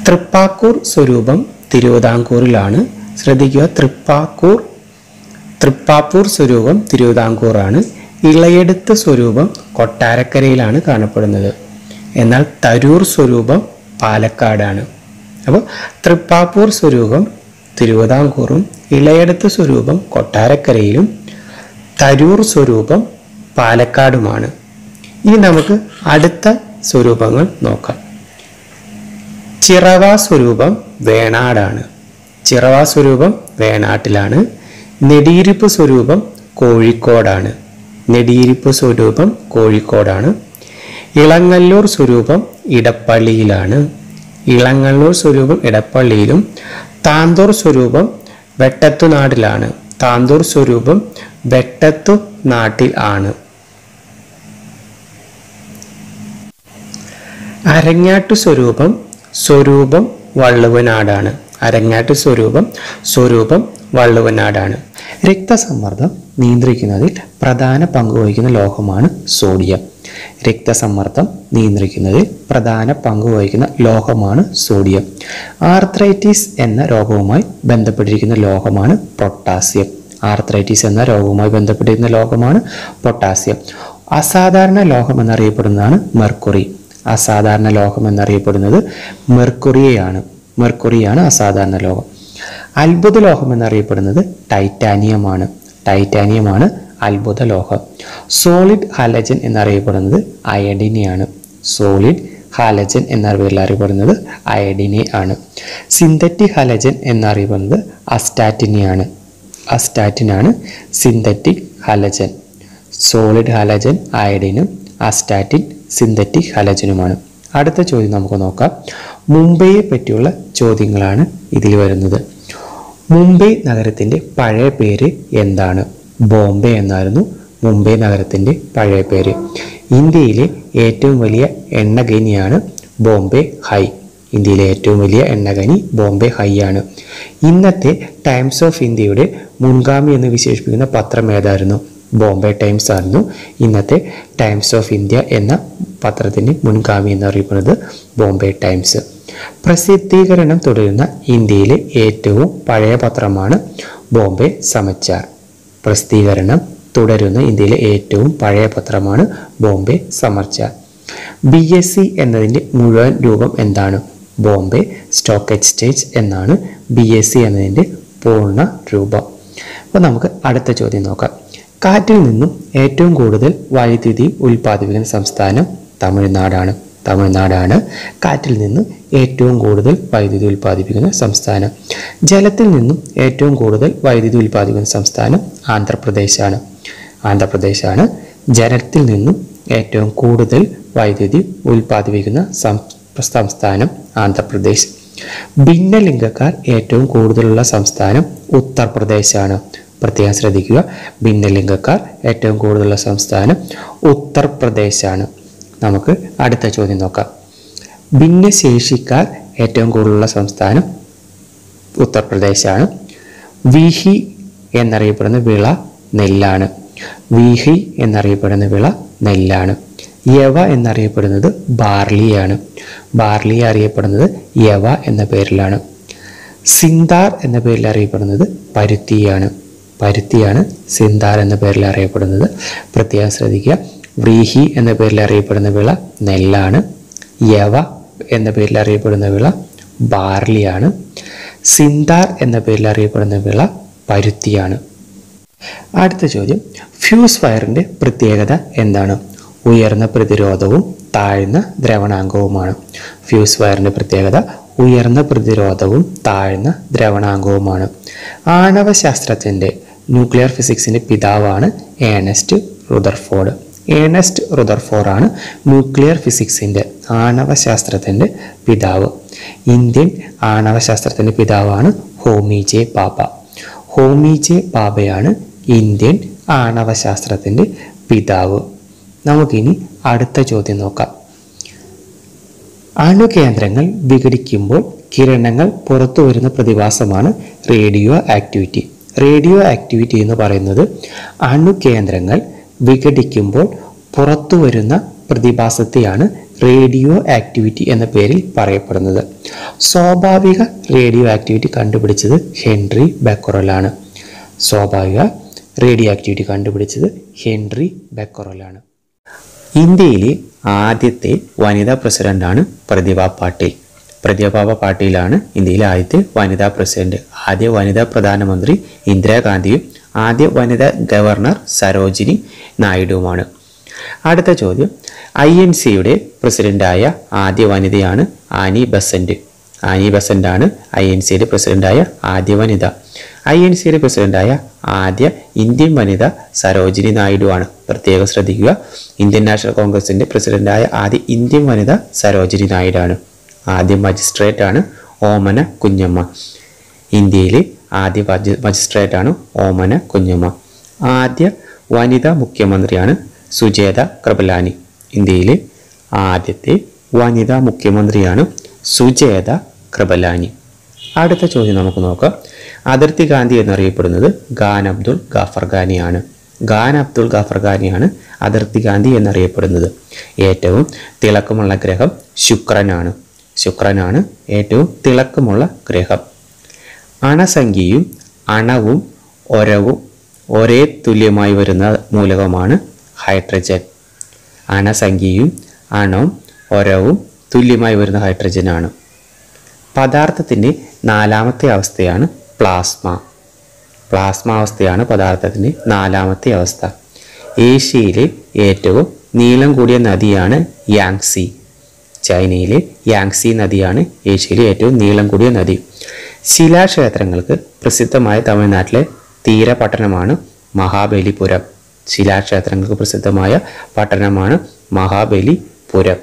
തൃപ്പാക്കൂർ സ്വരൂപം തിരുവിതാംകൂറിലാണ് ശ്രദ്ധിക്കുക തൃപ്പാക്കൂർ തൃപ്പാപ്പൂർ സ്വരൂപം തിരുവിതാംകൂറാണ് ഇളയെടുത്ത് സ്വരൂപം കൊട്ടാരക്കരയിലാണ് കാണപ്പെടുന്നത് എന്നാൽ തരൂർ സ്വരൂപം പാലക്കാടാണ് അപ്പോൾ തൃപ്പാപ്പൂർ സ്വരൂപം തിരുവിതാംകൂറും ഇളയെടുത്ത് സ്വരൂപം കൊട്ടാരക്കരയിലും തരൂർ സ്വരൂപം പാലക്കാടുമാണ് ഇനി നമുക്ക് അടുത്ത സ്വരൂപങ്ങൾ നോക്കാം ചിറവ സ്വരൂപം വേണാടാണ് ചിറവ സ്വരൂപം വേണാട്ടിലാണ് നെടിയിരിപ്പ് സ്വരൂപം കോഴിക്കോടാണ് നെടിയിരിപ്പ് സ്വരൂപം കോഴിക്കോടാണ് ഇളങ്ങല്ലൂർ സ്വരൂപം ഇടപ്പള്ളിയിലാണ് ഇളങ്ങല്ലൂർ സ്വരൂപം ഇടപ്പള്ളിയിലും താന്തൂർ സ്വരൂപം വെട്ടത്തുനാടിലാണ് താന്തൂർ സ്വരൂപം വെട്ടത്തു നാട്ടിൽ ആണ് അരങ്ങാട്ടു സ്വരൂപം സ്വരൂപം വള്ളുവനാടാണ് അരങ്ങാട്ടു സ്വരൂപം സ്വരൂപം വള്ളുവനാടാണ് രക്തസമ്മർദ്ദം നിയന്ത്രിക്കുന്നതിൽ പ്രധാന പങ്ക് വഹിക്കുന്ന ലോഹമാണ് സോഡിയം രക്തസമ്മർദ്ദം നിയന്ത്രിക്കുന്നതിൽ പ്രധാന പങ്ക് വഹിക്കുന്ന ലോഹമാണ് സോഡിയം ആർത്രൈറ്റിസ് എന്ന രോഗവുമായി ബന്ധപ്പെട്ടിരിക്കുന്ന ലോഹമാണ് പൊട്ടാസ്യം ആർത്രൈറ്റിസ് എന്ന രോഗവുമായി ബന്ധപ്പെട്ടിരിക്കുന്ന ലോഹമാണ് പൊട്ടാസ്യം അസാധാരണ ലോഹം എന്നറിയപ്പെടുന്നതാണ് മെർക്കുറി അസാധാരണ ലോഹം എന്നറിയപ്പെടുന്നത് മെർക്കുറിയെയാണ് മെർക്കുറിയാണ് അസാധാരണ ലോഹം അത്ഭുത ലോഹം എന്നറിയപ്പെടുന്നത് ടൈറ്റാനിയമാണ് ടൈറ്റാനിയമാണ് അത്ഭുത ലോഹം സോളിഡ് ഹലജൻ എന്നറിയപ്പെടുന്നത് അയഡിനെയാണ് സോളിഡ് ഹാലജൻ എന്ന പേരിൽ അറിയപ്പെടുന്നത് അയഡിനെ ആണ് സിന്തറ്റിക് ഹലജൻ എന്നറിയപ്പെടുന്നത് അസ്റ്റാറ്റിനെയാണ് അസ്റ്റാറ്റിനാണ് സിന്തറ്റിക് ഹലജൻ സോളിഡ് ഹലജൻ അയഡിനും അസ്റ്റാറ്റിൻ സിന്തറ്റിക് ഹലജനുമാണ് അടുത്ത ചോദ്യം നമുക്ക് നോക്കാം മുംബൈയെ പറ്റിയുള്ള ചോദ്യങ്ങളാണ് ഇതിൽ വരുന്നത് മുംബൈ നഗരത്തിൻ്റെ പഴയ പേര് എന്താണ് ബോംബെ എന്നായിരുന്നു മുംബൈ നഗരത്തിൻ്റെ പഴയ പേര് ഇന്ത്യയിലെ ഏറ്റവും വലിയ എണ്ണഖനിയാണ് ബോംബെ ഹൈ ഇന്ത്യയിലെ ഏറ്റവും വലിയ എണ്ണഖനി ബോംബെ ഹൈ ആണ് ഇന്നത്തെ ടൈംസ് ഓഫ് ഇന്ത്യയുടെ മുൻഗാമി എന്ന് വിശേഷിപ്പിക്കുന്ന പത്രം ഏതായിരുന്നു ബോംബെ ടൈംസ് ആയിരുന്നു ഇന്നത്തെ ടൈംസ് ഓഫ് ഇന്ത്യ എന്ന പത്രത്തിൻ്റെ മുൻഗാമി എന്നറിയപ്പെടുന്നത് ബോംബെ ടൈംസ് പ്രസിദ്ധീകരണം തുടരുന്ന ഇന്ത്യയിലെ ഏറ്റവും പഴയ പത്രമാണ് ബോംബെ സമാചാർ പ്രസിദ്ധീകരണം തുടരുന്ന ഇന്ത്യയിലെ ഏറ്റവും പഴയ പത്രമാണ് Bombay Samachar B S C എന്നതിൻ്റെ മുഴുവൻ രൂപം എന്താണ് ബോംബെ സ്റ്റോക്ക് എക്സ്ചേഞ്ച് എന്നാണ് ബി എസ് സി എന്നതിൻ്റെ പൂർണ്ണ രൂപം അപ്പോൾ നമുക്ക് അടുത്ത ചോദ്യം നോക്കാം കാറ്റിൽ നിന്നും ഏറ്റവും കൂടുതൽ വൈദ്യുതി ഉൽപ്പാദിപ്പിക്കുന്ന സംസ്ഥാനം തമിഴ്നാടാണ് തമിഴ്നാടാണ് കാറ്റിൽ നിന്നും ഏറ്റവും കൂടുതൽ വൈദ്യുതി ഉൽപ്പാദിപ്പിക്കുന്ന സംസ്ഥാനം ജലത്തിൽ നിന്നും ഏറ്റവും കൂടുതൽ വൈദ്യുതി ഉൽപ്പാദിപ്പിക്കുന്ന സംസ്ഥാനം ആന്ധ്രാപ്രദേശാണ് ആന്ധ്രാപ്രദേശാണ് ജലത്തിൽ നിന്നും ഏറ്റവും കൂടുതൽ വൈദ്യുതി ഉൽപ്പാദിപ്പിക്കുന്ന സം- സംസ്ഥാനം ആന്ധ്രാപ്രദേശ് ഭിന്നലിംഗക്കാർ ഏറ്റവും കൂടുതലുള്ള സംസ്ഥാനം ഉത്തർപ്രദേശാണ് പ്രത്യേകം ശ്രദ്ധിക്കുക ഭിന്നലിംഗക്കാർ ഏറ്റവും കൂടുതലുള്ള സംസ്ഥാനം ഉത്തർപ്രദേശാണ് നമുക്ക് അടുത്ത ചോദ്യം നോക്കാം ഭിന്നശേഷിക്കാർ ഏറ്റവും കൂടുതലുള്ള സംസ്ഥാനം ഉത്തർപ്രദേശാണ് വിഹി എന്നറിയപ്പെടുന്ന വിള നെല്ലാണ് വിഹി എന്നറിയപ്പെടുന്ന വിള നെല്ലാണ് യവ എന്നറിയപ്പെടുന്നത് ബാർലിയാണ് ബാർലി അറിയപ്പെടുന്നത് യവ എന്ന പേരിലാണ് സിന്താർ എന്ന പേരിൽ അറിയപ്പെടുന്നത് പരുത്തിയാണ് പരുത്തിയാണ് സിന്താർ എന്ന പേരിൽ അറിയപ്പെടുന്നത് പ്രത്യേകം ശ്രദ്ധിക്കുക വ്രീഹി എന്ന പേരിൽ അറിയപ്പെടുന്ന വിള നെല്ലാണ് യവ എന്ന പേരിൽ അറിയപ്പെടുന്ന വിള ബാർലിയാണ് സിന്താർ എന്ന പേരിൽ അറിയപ്പെടുന്ന വിള പരുത്തിയാണ് അടുത്ത ചോദ്യം ഫ്യൂസ് വയറിൻ്റെ പ്രത്യേകത എന്താണ് ഉയർന്ന പ്രതിരോധവും താഴ്ന്ന ദ്രവണാങ്കവുമാണ് ഫ്യൂസ് വയറിൻ്റെ പ്രത്യേകത ഉയർന്ന പ്രതിരോധവും താഴ്ന്ന ദ്രവണാങ്കവുമാണ് ആണവശാസ്ത്രത്തിൻ്റെ ന്യൂക്ലിയർ ഫിസിക്സിൻ്റെ പിതാവാണ് ഏണസ്റ്റ് റുദർഫോർഡ് ഏണസ്റ്റ് റുദർഫോർഡ് ആണ് ന്യൂക്ലിയർ ഫിസിക്സിൻ്റെ ആണവശാസ്ത്രത്തിൻ്റെ പിതാവ് ഇന്ത്യൻ ആണവശാസ്ത്രത്തിൻ്റെ പിതാവാണ് ഹോമി ജെ പാപ്പ ഹോമി ജെ പാപ്പയാണ് ഇന്ത്യൻ ആണവശാസ്ത്രത്തിൻ്റെ പിതാവ് നമുക്കിനി അടുത്ത ചോദ്യം നോക്കാം അണുകേന്ദ്രങ്ങൾ വിഘടിക്കുമ്പോൾ കിരണങ്ങൾ പുറത്തു വരുന്ന പ്രതിഭാസമാണ് റേഡിയോ ആക്ടിവിറ്റി റേഡിയോ ആക്ടിവിറ്റി എന്ന് പറയുന്നത് അണുകേന്ദ്രങ്ങൾ വിഘടിക്കുമ്പോൾ പുറത്തു വരുന്ന പ്രതിഭാസത്തെയാണ് റേഡിയോ ആക്ടിവിറ്റി എന്ന പേരിൽ പറയപ്പെടുന്നത് സ്വാഭാവിക റേഡിയോ ആക്ടിവിറ്റി കണ്ടുപിടിച്ചത് ഹെൻറി ബെക്കറലാണ് സ്വാഭാവിക റേഡിയോ ആക്ടിവിറ്റി കണ്ടുപിടിച്ചത് ഹെൻറി ബെക്കറലാണ് ഇന്ത്യയിലെ ആദ്യത്തെ വനിതാ പ്രസിഡന്റാണ് പ്രതിഭ പാട്ടീൽ പ്രതിഭ പാട്ടീലാണ് ഇന്ത്യയിലെ ആദ്യത്തെ വനിതാ പ്രസിഡന്റ് ആദ്യ വനിതാ പ്രധാനമന്ത്രി ഇന്ദിരാഗാന്ധിയും ആദ്യ വനിതാ ഗവർണർ സരോജിനി നായിഡുവുമാണ് അടുത്ത ചോദ്യം ഐ എൻ സിയുടെ പ്രസിഡന്റായ ആദ്യ വനിതയാണ് ആനി ബസന്റ് ആനി ബസന്റ് ആണ് ഐ എൻ സിയുടെ പ്രസിഡന്റായ ആദ്യ വനിത ഐ എൻ സിയുടെ പ്രസിഡന്റായ ആദ്യ ഇന്ത്യൻ വനിത സരോജിനി നായിഡു ആണ് പ്രത്യേകം ശ്രദ്ധിക്കുക ഇന്ത്യൻ നാഷണൽ കോൺഗ്രസിന്റെ പ്രസിഡന്റായ ആദ്യ ഇന്ത്യൻ വനിത സരോജിനി നായിഡു ആണ് ആദ്യ മജിസ്ട്രേറ്റ് ആണ് ഓമന കുഞ്ഞമ്മ ഇന്ത്യയിലെ ആദ്യ മജി- മജിസ്ട്രേറ്റ് ആണ് ഓമന കുഞ്ഞമ്മ ആദ്യ വനിതാ മുഖ്യമന്ത്രിയാണ് സുജേത കൃപലാനി ഇന്ത്യയിലെ ആദ്യത്തെ വനിതാ മുഖ്യമന്ത്രിയാണ് സുജേത കൃപലാനി അടുത്ത ചോദ്യം നമുക്ക് നോക്കാം അതിർത്തി ഗാന്ധി എന്നറിയപ്പെടുന്നത് ഖാൻ അബ്ദുൾ ഗാഫർ ഖാനിയാണ് ഖാൻ അബ്ദുൾ ഗാഫർ ഖാനിയാണ് അതിർത്തി ഗാന്ധി എന്നറിയപ്പെടുന്നത് ഏറ്റവും തിളക്കമുള്ള ഗ്രഹം ശുക്രനാണ് ശുക്രനാണ് ഏറ്റവും തിളക്കമുള്ള ഗ്രഹം അണസംഖ്യയും അണവും ഒരവും ഒരേ തുല്യമായി വരുന്ന മൂലകമാണ് ഹൈഡ്രജൻ അണസംഖ്യയും അണവും ഒരവും തുല്യമായി വരുന്ന ഹൈഡ്രജനാണ് പദാർത്ഥത്തിൻ്റെ നാലാമത്തെ അവസ്ഥയാണ് പ്ലാസ്മ പ്ലാസ്മ അവസ്ഥയാണ് പദാർത്ഥത്തിൻ്റെ നാലാമത്തെ അവസ്ഥ ഏഷ്യയിലെ ഏറ്റവും നീളം കൂടിയ നദിയാണ് യാങ്സി ചൈനയിലെ യാങ്സി നദിയാണ് ഏഷ്യയിലെ ഏറ്റവും നീളം കൂടിയ നദി ശിലാക്ഷേത്രങ്ങൾക്ക് പ്രസിദ്ധമായ തമിഴ്നാട്ടിലെ തീരപട്ടണമാണ് മഹാബലിപുരം ശിലാക്ഷേത്രങ്ങൾക്ക് പ്രസിദ്ധമായ പട്ടണമാണ് മഹാബലിപുരം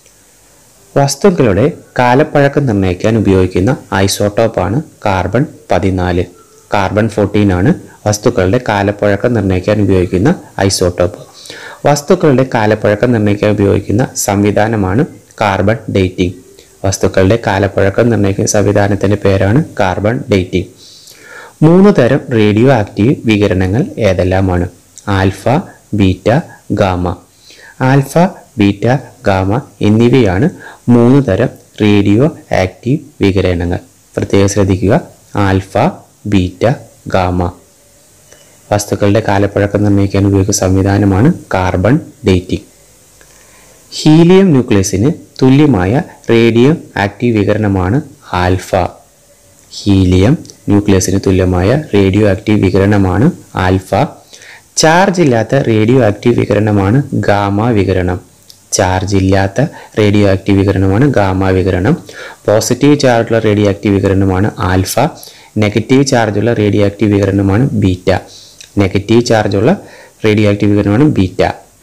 വസ്തുക്കളുടെ കാലപ്പഴക്കം നിർണ്ണയിക്കാൻ ഉപയോഗിക്കുന്ന ഐസോട്ടോപ്പാണ് കാർബൺ പതിനാല് കാർബൺ ഫോർട്ടീൻ ആണ് വസ്തുക്കളുടെ കാലപ്പഴക്കം നിർണ്ണയിക്കാൻ ഉപയോഗിക്കുന്ന ഐസോട്ടോപ്പ് വസ്തുക്കളുടെ കാലപ്പഴക്കം നിർണ്ണയിക്കാൻ ഉപയോഗിക്കുന്ന സംവിധാനമാണ് കാർബൺ ഡേറ്റിംഗ് വസ്തുക്കളുടെ കാലപ്പഴക്കം നിർണ്ണയിക്കുന്ന സംവിധാനത്തിൻ്റെ പേരാണ് കാർബൺ ഡേറ്റിംഗ് മൂന്ന് തരം റേഡിയോ ആക്റ്റീവ് വികിരണങ്ങൾ ഏതെല്ലാമാണ് alpha beta gamma alpha beta gamma എന്നിവയാണ് മൂന്ന് തരം റേഡിയോ ആക്റ്റീവ് വികിരണങ്ങൾ പ്രത്യേകം ശ്രദ്ധിക്കുക ആൽഫ ബീറ്റ ഗാമ വസ്തുക്കളുടെ കാലപ്പഴക്കം നിർണ്ണയിക്കാൻ ഉപയോഗിക്കുന്ന സംവിധാനമാണ് കാർബൺ ഡേറ്റിംഗ് ഹീലിയം ന്യൂക്ലിയസിന് തുല്യമായ റേഡിയോ ആക്റ്റീവ് വികിരണമാണ് ആൽഫ ഹീലിയം ന്യൂക്ലിയസിന് തുല്യമായ റേഡിയോ ആക്റ്റീവ് വികിരണമാണ് ആൽഫ ചാർജ് ഇല്ലാത്ത റേഡിയോ ആക്റ്റീവ് വികിരണമാണ് ഗാമ വികിരണം ചാർജ് ഇല്ലാത്ത റേഡിയോ ആക്റ്റീവ് വികിരണമാണ് ഗാമ വികിരണം പോസിറ്റീവ് ചാർജുള്ള റേഡിയോ ആക്റ്റീവ് വികിരണമാണ് ആൽഫ നെഗറ്റീവ് ചാർജുള്ള റേഡിയോ ആക്റ്റീവ് വികിരണമാണ് ബീറ്റ നെഗറ്റീവ് ചാർജുള്ള റേഡിയോ ആക്റ്റീവ് വികിരണമാണ് ബീറ്റ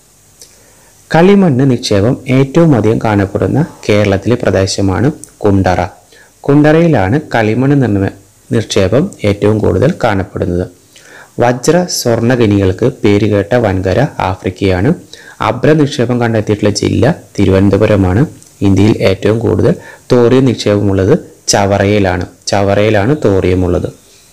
കളിമണ്ണ് നിക്ഷേപം ഏറ്റവും അധികം കാണപ്പെടുന്ന കേരളത്തിലെ പ്രദേശമാണ് കുണ്ടറ കുണ്ടറയിലാണ് കളിമണ്ണ് നിർമ്മ- നിക്ഷേപം ഏറ്റവും കൂടുതൽ കാണപ്പെടുന്നത് വജ്ര സ്വർണ്ണ ഖനികൾക്ക് പേരുകേട്ട വൻകര ആഫ്രിക്കയാണ് അബ്ര നിക്ഷേപം കണ്ടെത്തിയിട്ടുള്ള ജില്ല തിരുവനന്തപുരമാണ് ഇന്ത്യയിൽ ഏറ്റവും കൂടുതൽ തോറിയം നിക്ഷേപമുള്ളത് ചവറയിലാണ് ചവറയിലാണ് തോറിയമുള്ളത്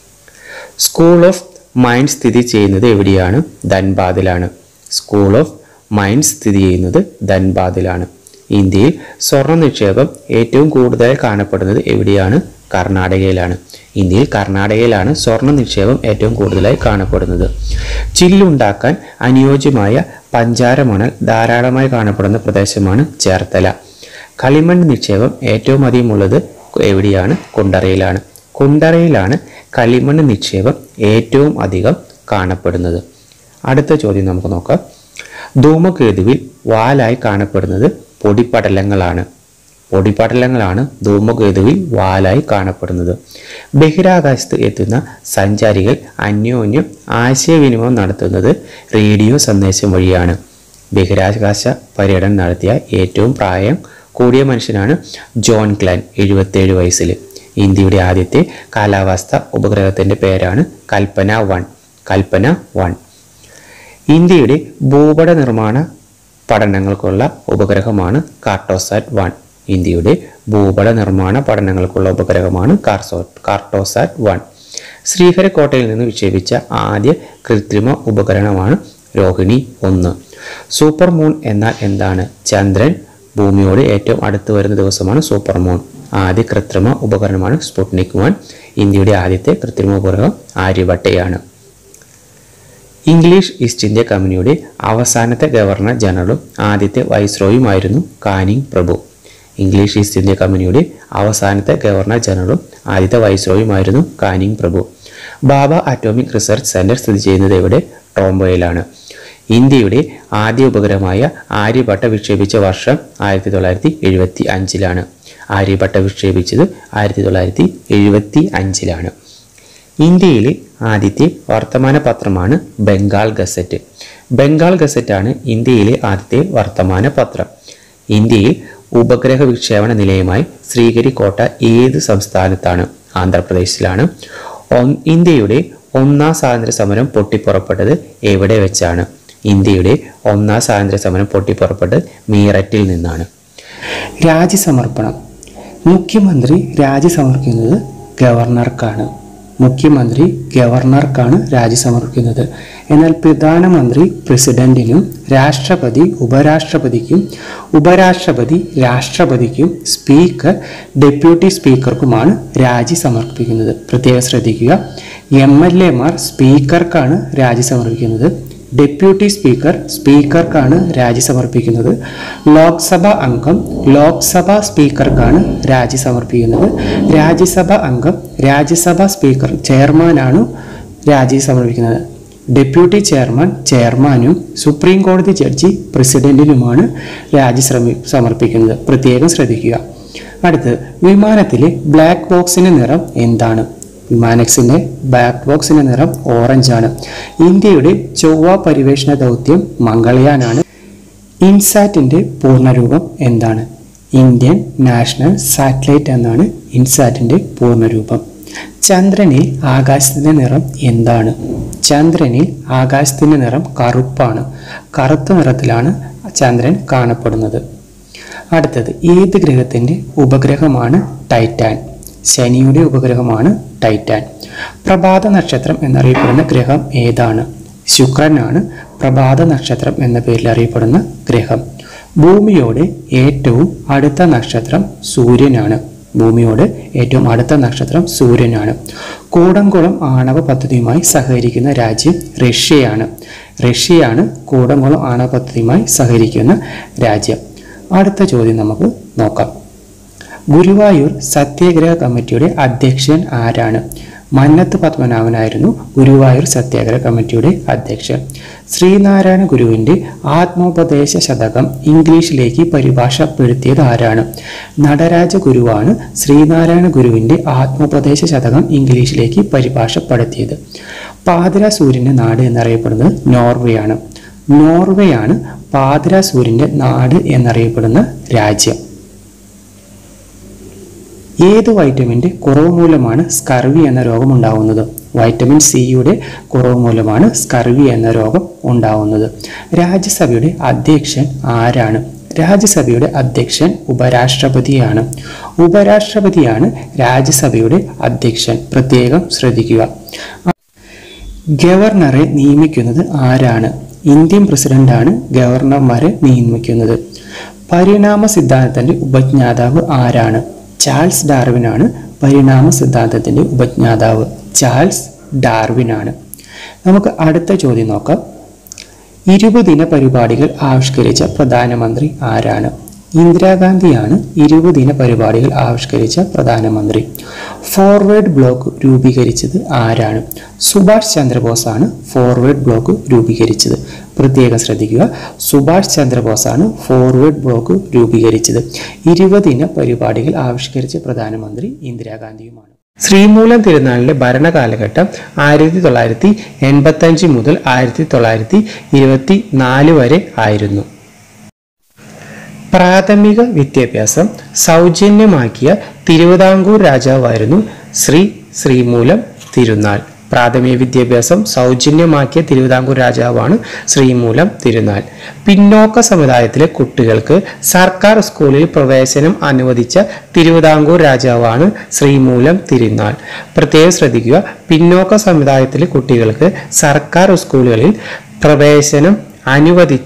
സ്കൂൾ ഓഫ് മൈൻഡ് സ്ഥിതി ചെയ്യുന്നത് എവിടെയാണ് ധൻബാദിലാണ് സ്കൂൾ ഓഫ് മൈൻഡ് സ്ഥിതി ചെയ്യുന്നത് ധൻബാദിലാണ് ഇന്ത്യയിൽ സ്വർണ്ണ നിക്ഷേപം ഏറ്റവും കൂടുതലായി കാണപ്പെടുന്നത് എവിടെയാണ് കർണാടകയിലാണ് ഇന്ത്യയിൽ കർണാടകയിലാണ് സ്വർണ്ണ നിക്ഷേപം ഏറ്റവും കൂടുതലായി കാണപ്പെടുന്നത് ചില്ലുണ്ടാക്കാൻ അനുയോജ്യമായ പഞ്ചാരമണൽ ധാരാളമായി കാണപ്പെടുന്ന പ്രദേശമാണ് ചേർത്തല കളിമണ്ണ് നിക്ഷേപം ഏറ്റവും അധികം ഉള്ളത് എവിടെയാണ് കുണ്ടറയിലാണ് കുണ്ടറയിലാണ് കളിമണ്ണ് നിക്ഷേപം ഏറ്റവും അധികം കാണപ്പെടുന്നത് അടുത്ത ചോദ്യം നമുക്ക് നോക്കാം ധൂമകേതുവിൽ വാലായി കാണപ്പെടുന്നത് പൊടിപടലങ്ങളാണ് പൊടിപടലങ്ങളാണ് ധൂമകേതുവിൽ വാലായി കാണപ്പെടുന്നത് ബഹിരാകാശത്ത് എത്തുന്ന സഞ്ചാരികൾ അന്യോന്യം ആശയവിനിമയം നടത്തുന്നത് റേഡിയോ സന്ദേശം വഴിയാണ് ബഹിരാകാശ പര്യടനം നടത്തിയ ഏറ്റവും പ്രായം കൂടിയ മനുഷ്യനാണ് ജോൺ ക്ലാൻ എഴുപത്തേഴ് വയസ്സിൽ ഇന്ത്യയുടെ ആദ്യത്തെ കാലാവസ്ഥ ഉപഗ്രഹത്തിൻ്റെ പേരാണ് കൽപ്പന വൺ കൽപ്പന വൺ ഇന്ത്യയുടെ ഭൂപട നിർമ്മാണ പഠനങ്ങൾക്കുള്ള ഉപഗ്രഹമാണ് കാർട്ടോസാറ്റ് വൺ ഇന്ത്യയുടെ ഭൂപട നിർമ്മാണ പഠനങ്ങൾക്കുള്ള ഉപഗ്രഹമാണ് കാർസോ കാർട്ടോസാറ്റ് വൺ ശ്രീഹരിക്കോട്ടയിൽ നിന്ന് വിക്ഷേപിച്ച ആദ്യ കൃത്രിമ ഉപകരണമാണ് രോഹിണി ഒന്ന് സൂപ്പർ മൂൺ എന്നാൽ എന്താണ് ചന്ദ്രൻ ഭൂമിയോട് ഏറ്റവും അടുത്ത് വരുന്ന ദിവസമാണ് സൂപ്പർ മൂൺ ആദ്യ കൃത്രിമ ഉപകരണമാണ് സ്പുട്നിക് വൺ ഇന്ത്യയുടെ ആദ്യത്തെ കൃത്രിമ ഉപഗ്രഹം ആര്യഭട്ടയാണ് ഇംഗ്ലീഷ് ഈസ്റ്റ് ഇന്ത്യ കമ്പനിയുടെ അവസാനത്തെ ഗവർണർ ജനറലും ആദ്യത്തെ വൈസ്രോയുമായിരുന്നു കാനിങ് പ്രഭു ഇംഗ്ലീഷ് ഈസ്റ്റ് ഇന്ത്യ കമ്പനിയുടെ അവസാനത്തെ ഗവർണർ ജനറലും ആദ്യത്തെ വൈസ്രോയുമായിരുന്നു കാനിങ് പ്രഭു ബാബ അറ്റോമിക് റിസർച്ച് സെന്റർ സ്ഥിതി ചെയ്യുന്നത് എവിടെ ടോംബോയിലാണ് ഇന്ത്യയുടെ ആദ്യ ഉപഗ്രഹമായ ആര്യഭട്ട വിക്ഷേപിച്ച വർഷം ആയിരത്തി തൊള്ളായിരത്തി എഴുപത്തി അഞ്ചിലാണ് ആര്യഭട്ട വിക്ഷേപിച്ചത് ആയിരത്തി തൊള്ളായിരത്തി എഴുപത്തി അഞ്ചിലാണ് ഇന്ത്യയിലെ ആദ്യത്തെ വർത്തമാന പത്രമാണ് ബംഗാൾ ഗസറ്റ് ബംഗാൾ ഗസറ്റാണ് ഇന്ത്യയിലെ ആദ്യത്തെ വർത്തമാന പത്രം ഇന്ത്യയിൽ ഉപഗ്രഹ വിക്ഷേപണ നിലയമായി ശ്രീഹരിക്കോട്ട ഏത് സംസ്ഥാനത്താണ് ആന്ധ്രാപ്രദേശിലാണ് ഒ- ഇന്ത്യയുടെ ഒന്നാം സ്വാതന്ത്ര്യ സമരം പൊട്ടിപ്പുറപ്പെട്ടത് എവിടെ വെച്ചാണ് ഇന്ത്യയുടെ ഒന്നാം സ്വാതന്ത്ര്യ സമരം പൊട്ടിപ്പുറപ്പെട്ടത് മീററ്റിൽ നിന്നാണ് രാജ്യസമർപ്പണം മുഖ്യമന്ത്രി രാജി സമർപ്പിക്കുന്നത് ഗവർണർക്കാണ് മുഖ്യമന്ത്രി ഗവർണർക്കാണ് രാജി സമർപ്പിക്കുന്നത് എന്നാൽ പ്രധാനമന്ത്രി പ്രസിഡന്റിനും രാഷ്ട്രപതി ഉപരാഷ്ട്രപതിക്കും ഉപരാഷ്ട്രപതി രാഷ്ട്രപതിക്കും സ്പീക്കർ ഡെപ്യൂട്ടി സ്പീക്കർക്കുമാണ് രാജി സമർപ്പിക്കുന്നത് പ്രത്യേകം ശ്രദ്ധിക്കുക എം എൽ എമാർ സ്പീക്കർക്കാണ് രാജി സമർപ്പിക്കുന്നത് ഡെപ്യൂട്ടി സ്പീക്കർ സ്പീക്കർക്കാണ് രാജി സമർപ്പിക്കുന്നത് ലോക്സഭ അംഗം ലോക്സഭ സ്പീക്കർക്കാണ് രാജി സമർപ്പിക്കുന്നത് രാജ്യസഭ അംഗം രാജ്യസഭ സ്പീക്കർ ചെയർമാനാണ് രാജി സമർപ്പിക്കുന്നത് ഡെപ്യൂട്ടി ചെയർമാൻ ചെയർമാനും സുപ്രീം കോടതി ജഡ്ജി പ്രസിഡന്റിനുമാണ് രാജി ശ്രമി സമർപ്പിക്കുന്നത് പ്രത്യേകം ശ്രദ്ധിക്കുക അടുത്ത് വിമാനത്തിലെ ബ്ലാക്ക് ബോക്സിന്റെ നിറം എന്താണ് വിമാനക്സിന്റെ ബ്ലാക്ക് ബോക്സിന്റെ നിറം ഓറഞ്ചാണ് ഇന്ത്യയുടെ ചൊവ്വ പരിവേഷണ ദൗത്യം മംഗളയാനാണ് ഇൻസാറ്റിന്റെ പൂർണ്ണരൂപം എന്താണ് ഇന്ത്യൻ നാഷണൽ സാറ്റലൈറ്റ് എന്നാണ് ഇൻസാറ്റിന്റെ പൂർണ്ണരൂപം ചന്ദ്രനിൽ ആകാശത്തിന്റെ നിറം എന്താണ് ചന്ദ്രനിൽ ആകാശത്തിന്റെ നിറം കറുപ്പാണ് കറുത്ത നിറത്തിലാണ് ചന്ദ്രൻ കാണപ്പെടുന്നത് അടുത്തത് ഏത് ഗ്രഹത്തിന്റെ ഉപഗ്രഹമാണ് ടൈറ്റാൻ ശനിയുടെ ഉപഗ്രഹമാണ് ടൈറ്റാൻ പ്രഭാത നക്ഷത്രം എന്നറിയപ്പെടുന്ന ഗ്രഹം ഏതാണ് ശുക്രനാണ് പ്രഭാത നക്ഷത്രം എന്ന പേരിൽ അറിയപ്പെടുന്ന ഗ്രഹം ഭൂമിയോട് ഏറ്റവും അടുത്ത നക്ഷത്രം സൂര്യനാണ് ഭൂമിയോട് ഏറ്റവും അടുത്ത നക്ഷത്രം സൂര്യനാണ് കൂടംകുളം ആണവ പദ്ധതിയുമായി സഹകരിക്കുന്ന രാജ്യം റഷ്യയാണ് റഷ്യയാണ് കൂടംകുളം ആണവ പദ്ധതിയുമായി സഹകരിക്കുന്ന രാജ്യം അടുത്ത ചോദ്യം നമുക്ക് നോക്കാം ഗുരുവായൂർ സത്യാഗ്രഹ കമ്മിറ്റിയുടെ അധ്യക്ഷൻ ആരാണ് മന്നത്ത് പത്മനാഭനായിരുന്നു ഗുരുവായൂർ സത്യാഗ്രഹ കമ്മിറ്റിയുടെ അധ്യക്ഷൻ ശ്രീനാരായണ ഗുരുവിന്റെ ആത്മോപദേശ ശതകം ഇംഗ്ലീഷിലേക്ക് പരിഭാഷപ്പെടുത്തിയത് ആരാണ് നടരാജ ഗുരുവാണ് ശ്രീനാരായണ ഗുരുവിന്റെ ആത്മോപദേശ ശതകം ഇംഗ്ലീഷിലേക്ക് പരിഭാഷപ്പെടുത്തിയത് പാതിര സൂര്യന്റെ നാട് എന്നറിയപ്പെടുന്നത് നോർവേയാണ് നോർവേയാണ് പാതിര സൂര്യന്റെ നാട് എന്നറിയപ്പെടുന്ന രാജ്യം ഏത് വൈറ്റമിൻ്റെ കുറവ് മൂലമാണ് സ്കർവി എന്ന രോഗം ഉണ്ടാവുന്നത് വൈറ്റമിൻ സിയുടെ കുറവ് മൂലമാണ് സ്കർവി എന്ന രോഗം ഉണ്ടാവുന്നത് രാജ്യസഭയുടെ അധ്യക്ഷൻ ആരാണ് രാജ്യസഭയുടെ അധ്യക്ഷൻ ഉപരാഷ്ട്രപതിയാണ് ഉപരാഷ്ട്രപതിയാണ് രാജ്യസഭയുടെ അധ്യക്ഷൻ പ്രത്യേകം ശ്രദ്ധിക്കുക ഗവർണറെ നിയമിക്കുന്നത് ആരാണ് ഇന്ത്യൻ പ്രസിഡന്റാണ് ഗവർണർമാരെ നിയമിക്കുന്നത് പരിണാമ സിദ്ധാന്തത്തിന്റെ ഉപജ്ഞാതാവ് ആരാണ് ചാൾസ് ഡാർവിനാണ് പരിണാമ സിദ്ധാന്തത്തിന്റെ ഉപജ്ഞാതാവ് ചാൾസ് ഡാർവിനാണ് നമുക്ക് അടുത്ത ചോദ്യം നോക്കാം ഇരുപതിന പരിപാടികൾ ആവിഷ്കരിച്ച പ്രധാനമന്ത്രി ആരാണ് ഇന്ദിരാഗാന്ധിയാണ് ഇരുപതിന പരിപാടികൾ ആവിഷ്കരിച്ച പ്രധാനമന്ത്രി ഫോർവേഡ് ബ്ലോക്ക് രൂപീകരിച്ചത് ആരാണ് സുഭാഷ് ചന്ദ്രബോസാണ് ഫോർവേഡ് ബ്ലോക്ക് രൂപീകരിച്ചത് പ്രത്യേകം ശ്രദ്ധിക്കുക സുഭാഷ് ചന്ദ്രബോസാണ് ഫോർവേഡ് ബ്ലോക്ക് രൂപീകരിച്ചത് ഇരുപതിന പരിപാടികൾ ആവിഷ്കരിച്ച പ്രധാനമന്ത്രി ഇന്ദിരാഗാന്ധിയുമാണ് ശ്രീമൂലം തിരുനാളിന്റെ ഭരണകാലഘട്ടം ആയിരത്തി തൊള്ളായിരത്തി എൺപത്തി അഞ്ച് മുതൽ ആയിരത്തി തൊള്ളായിരത്തി ഇരുപത്തി നാല് വരെ ആയിരുന്നു പ്രാഥമിക വിദ്യാഭ്യാസം സൗജന്യമാക്കിയ തിരുവിതാംകൂർ രാജാവായിരുന്നു ശ്രീ ശ്രീമൂലം തിരുനാൾ പ്രാഥമിക വിദ്യാഭ്യാസം സൗജന്യമാക്കിയ തിരുവിതാംകൂർ രാജാവാണ് ശ്രീമൂലം തിരുനാൾ പിന്നോക്ക സമുദായത്തിലെ കുട്ടികൾക്ക് സർക്കാർ സ്കൂളിൽ പ്രവേശനം അനുവദിച്ച തിരുവിതാംകൂർ രാജാവാണ് ശ്രീമൂലം തിരുനാൾ പ്രത്യേകം ശ്രദ്ധിക്കുക പിന്നോക്ക സമുദായത്തിലെ കുട്ടികൾക്ക് സർക്കാർ സ്കൂളുകളിൽ പ്രവേശനം അനുവദിച്ച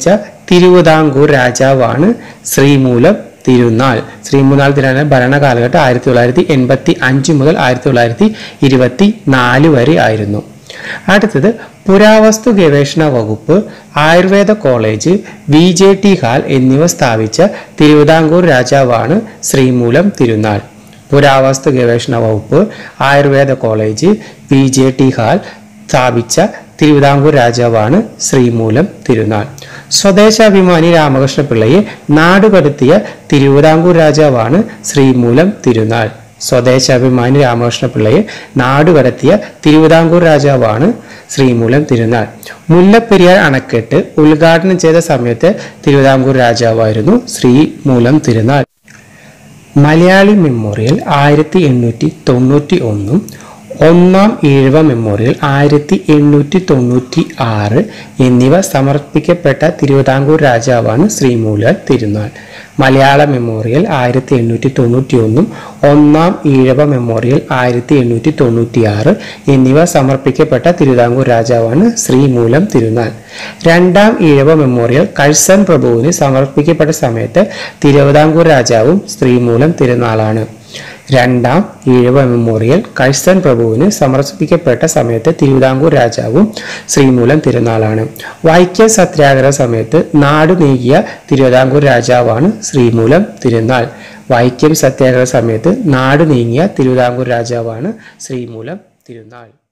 തിരുവിതാംകൂർ രാജാവാണ് ശ്രീമൂലം തിരുനാൾ ശ്രീമൂന്നാൾ തിരുനാൾ ഭരണകാലഘട്ടം ആയിരത്തി തൊള്ളായിരത്തി എൺപത്തി അഞ്ച് മുതൽ ആയിരത്തി തൊള്ളായിരത്തി ഇരുപത്തി നാല് വരെ ആയിരുന്നു അടുത്തത് പുരാവസ്തു ഗവേഷണ വകുപ്പ് Ayurveda college V J T hall എന്നിവ സ്ഥാപിച്ച തിരുവിതാംകൂർ രാജാവാണ് ശ്രീമൂലം തിരുനാൾ പുരാവസ്തു ഗവേഷണ വകുപ്പ് Ayurveda college V J T hall സ്ഥാപിച്ച തിരുവിതാംകൂർ രാജാവാണ് ശ്രീമൂലം തിരുനാൾ സ്വദേശാഭിമാനി രാമകൃഷ്ണ പിള്ളയെ നാടുകടത്തിയ തിരുവിതാംകൂർ രാജാവാണ് ശ്രീമൂലം തിരുനാൾ സ്വദേശാഭിമാനി രാമകൃഷ്ണ പിള്ളയെ നാടുകടത്തിയ തിരുവിതാംകൂർ രാജാവാണ് ശ്രീമൂലം തിരുനാൾ മുല്ലപ്പെരിയാർ അണക്കെട്ട് ഉദ്ഘാടനം ചെയ്ത സമയത്ത് തിരുവിതാംകൂർ രാജാവായിരുന്നു ശ്രീമൂലം തിരുനാൾ മലയാളി മെമ്മോറിയൽ ആയിരത്തി എണ്ണൂറ്റി തൊണ്ണൂറ്റി ഒന്നും ഒന്നാം ഈഴവ മെമ്മോറിയൽ ആയിരത്തി എണ്ണൂറ്റി തൊണ്ണൂറ്റി ആറ് എന്നിവ സമർപ്പിക്കപ്പെട്ട തിരുവിതാംകൂർ രാജാവാണ് ശ്രീമൂല തിരുനാൾ മലയാള മെമ്മോറിയൽ ആയിരത്തി എണ്ണൂറ്റി തൊണ്ണൂറ്റി ഒന്നും ഒന്നാം ഈഴവ മെമ്മോറിയൽ ആയിരത്തി എണ്ണൂറ്റി തൊണ്ണൂറ്റി ആറ് എന്നിവ സമർപ്പിക്കപ്പെട്ട തിരുവിതാംകൂർ രാജാവാണ് ശ്രീമൂലം തിരുനാൾ രണ്ടാം ഈഴവ മെമ്മോറിയൽ കഴ്സൺ പ്രഭുവിന് സമർപ്പിക്കപ്പെട്ട സമയത്ത് തിരുവിതാംകൂർ രാജാവും ശ്രീമൂലം തിരുനാളാണ് രണ്ടാം ഈഴവ മെമ്മോറിയൽ കഴ്സൺ പ്രഭുവിന് സമർപ്പിക്കപ്പെട്ട സമയത്ത് തിരുവിതാംകൂർ രാജാവും ശ്രീമൂലം തിരുനാളാണ് വൈക്കം സത്യാഗ്രഹ സമയത്ത് നാട് നീക്കിയ തിരുവിതാംകൂർ രാജാവാണ് ശ്രീമൂലം തിരുനാൾ വൈക്കം സത്യാഗ്രഹ സമയത്ത് നാട് നീങ്ങിയ തിരുവിതാംകൂർ രാജാവാണ് ശ്രീമൂലം തിരുനാൾ